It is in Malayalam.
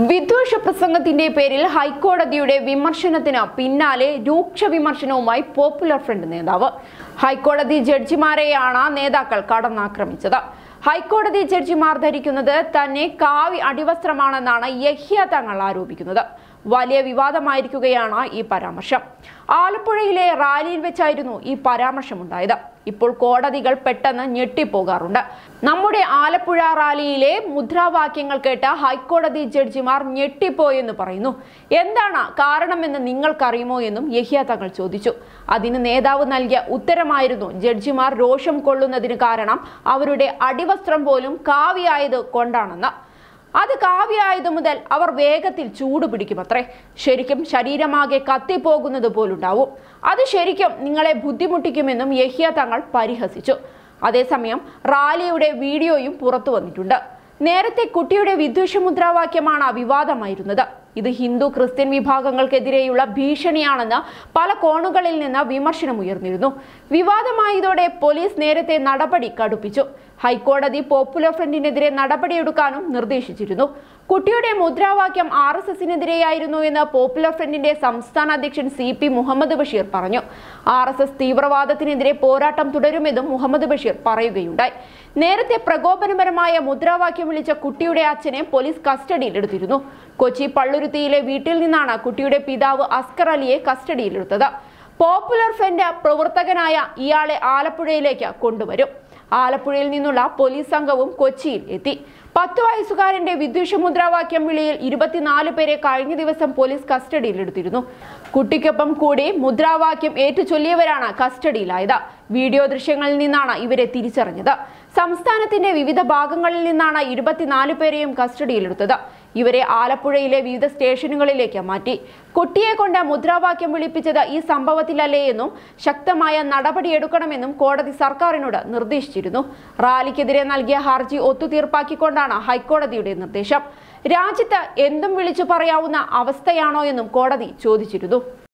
വിദ്വേഷ പ്രസംഗത്തിന്റെ പേരിൽ ഹൈക്കോടതിയുടെ വിമർശനത്തിന് പിന്നാലെ രൂക്ഷ വിമർശനവുമായി പോപ്പുലർ ഫ്രണ്ട് നേതാവ് ഹൈക്കോടതി ജഡ്ജിമാരെയാണ് നേതാക്കൾ കടന്നാക്രമിച്ചത് ഹൈക്കോടതി ജഡ്ജിമാർ ധരിക്കുന്നത് തന്നെ കാവി അടിവസ്ത്രമാണെന്നാണ് യഹ്യ തങ്ങൾ ആരോപിക്കുന്നത് വലിയ വിവാദമായിരിക്കുകയാണ് ഈ പരാമർശം ആലപ്പുഴയിലെ റാലിയിൽ വെച്ചായിരുന്നു ഈ പരാമർശമുണ്ടായത് ഇപ്പോൾ കോടതികൾ പെട്ടെന്ന് ഞെട്ടിപ്പോകാറുണ്ട് നമ്മുടെ ആലപ്പുഴ റാലിയിലെ മുദ്രാവാക്യങ്ങൾ കേട്ട് ഹൈക്കോടതി ജഡ്ജിമാർ ഞെട്ടിപ്പോയെന്ന് പറയുന്നു എന്താണ് കാരണമെന്ന് നിങ്ങൾക്കറിയുമോ എന്നും യഹിയ തങ്ങൾ ചോദിച്ചു അതിന് നേതാവ് നൽകിയ ഉത്തരമായിരുന്നു ജഡ്ജിമാർ രോഷം കൊള്ളുന്നതിന് കാരണം അവരുടെ അടിവസ്ത്രം പോലും കാവിയായത് കൊണ്ടാണെന്ന് അത് കാവ്യായത് മുതൽ അവർ വേഗത്തിൽ ചൂട് പിടിക്കുമത്രേ ശരിക്കും ശരീരമാകെ കത്തിപ്പോകുന്നത് പോലുണ്ടാവും അത് ശരിക്കും നിങ്ങളെ ബുദ്ധിമുട്ടിക്കുമെന്നും യഹ്യ തങ്ങൾ പരിഹസിച്ചു അതേസമയം റാലിയുടെ വീഡിയോയും പുറത്തു വന്നിട്ടുണ്ട് നേരത്തെ കുട്ടിയുടെ വിദ്വേഷ മുദ്രാവാക്യമാണ് വിവാദമായിരുന്നത് ഇത് ഹിന്ദു ക്രിസ്ത്യൻ വിഭാഗങ്ങൾക്കെതിരെയുള്ള ഭീഷണിയാണെന്ന് പല കോണുകളിൽ നിന്ന് വിമർശനം ഉയർന്നിരുന്നു വിവാദമായതോടെ പോലീസ് നേരത്തെ നടപടി കടുപ്പിച്ചു ഹൈക്കോടതി പോപ്പുലർ ഫ്രണ്ടിനെതിരെ നടപടിയെടുക്കാനും നിർദ്ദേശിച്ചിരുന്നു കുട്ടിയുടെ മുദ്രാവാക്യം ആർ എസ് എസിനെതിരെയായിരുന്നു എന്ന് പോപ്പുലർ ഫ്രണ്ടിന്റെ സംസ്ഥാന അധ്യക്ഷൻ സി പി മുഹമ്മദ് ബഷീർ പറഞ്ഞു ആർ എസ് എസ് തീവ്രവാദത്തിനെതിരെ പോരാട്ടം തുടരുമെന്നും മുഹമ്മദ് ബഷീർ പറയുകയുണ്ടായി നേരത്തെ പ്രകോപനപരമായ മുദ്രാവാക്യം വിളിച്ച കുട്ടിയുടെ അച്ഛനെ പോലീസ് കസ്റ്റഡിയിലെടുത്തിരുന്നു കൊച്ചി പള്ളുരുത്തിയിലെ വീട്ടിൽ നിന്നാണ് കുട്ടിയുടെ പിതാവ് അസ്കർ അലിയെ കസ്റ്റഡിയിലെടുത്തത് പോപ്പുലർ ഫ്രണ്ട് പ്രവർത്തകനായ ഇയാളെ ആലപ്പുഴയിലേക്ക് കൊണ്ടുവരും ആലപ്പുഴയിൽ നിന്നുള്ള പോലീസ് സംഘവും കൊച്ചിയിൽ എത്തി പത്ത് വയസ്സുകാരന്റെ വിദ്വേഷ മുദ്രാവാക്യം വിളിയിൽ ഇരുപത്തിനാല് പേരെ കഴിഞ്ഞ ദിവസം പോലീസ് കസ്റ്റഡിയിലെടുത്തിരുന്നു കുട്ടിക്കൊപ്പം കൂടി മുദ്രാവാക്യം ഏറ്റുചൊല്ലിയവരാണ് കസ്റ്റഡിയിലായത് വീഡിയോ ദൃശ്യങ്ങളിൽ നിന്നാണ് ഇവരെ തിരിച്ചറിഞ്ഞത് സംസ്ഥാനത്തിന്റെ വിവിധ ഭാഗങ്ങളിൽ നിന്നാണ് ഇരുപത്തിനാല് പേരെയും കസ്റ്റഡിയിലെടുത്തത് ഇവരെ ആലപ്പുഴയിലെ വിവിധ സ്റ്റേഷനുകളിലേക്ക് മാറ്റി കുട്ടിയെ കൊണ്ട് മുദ്രാവാക്യം വിളിപ്പിച്ചത് ഈ സംഭവത്തിലല്ലേ എന്നും ശക്തമായ നടപടിയെടുക്കണമെന്നും കോടതി സർക്കാരിനോട് നിർദ്ദേശിച്ചിരുന്നു റാലിക്കെതിരെ നൽകിയ ഹർജി ഒത്തുതീർപ്പാക്കിക്കൊണ്ടാണ് ഹൈക്കോടതിയുടെ നിർദ്ദേശം രാജ്യത്ത് എന്തും വിളിച്ചു പറയാവുന്ന അവസ്ഥയാണോ എന്നും കോടതി ചോദിച്ചിരുന്നു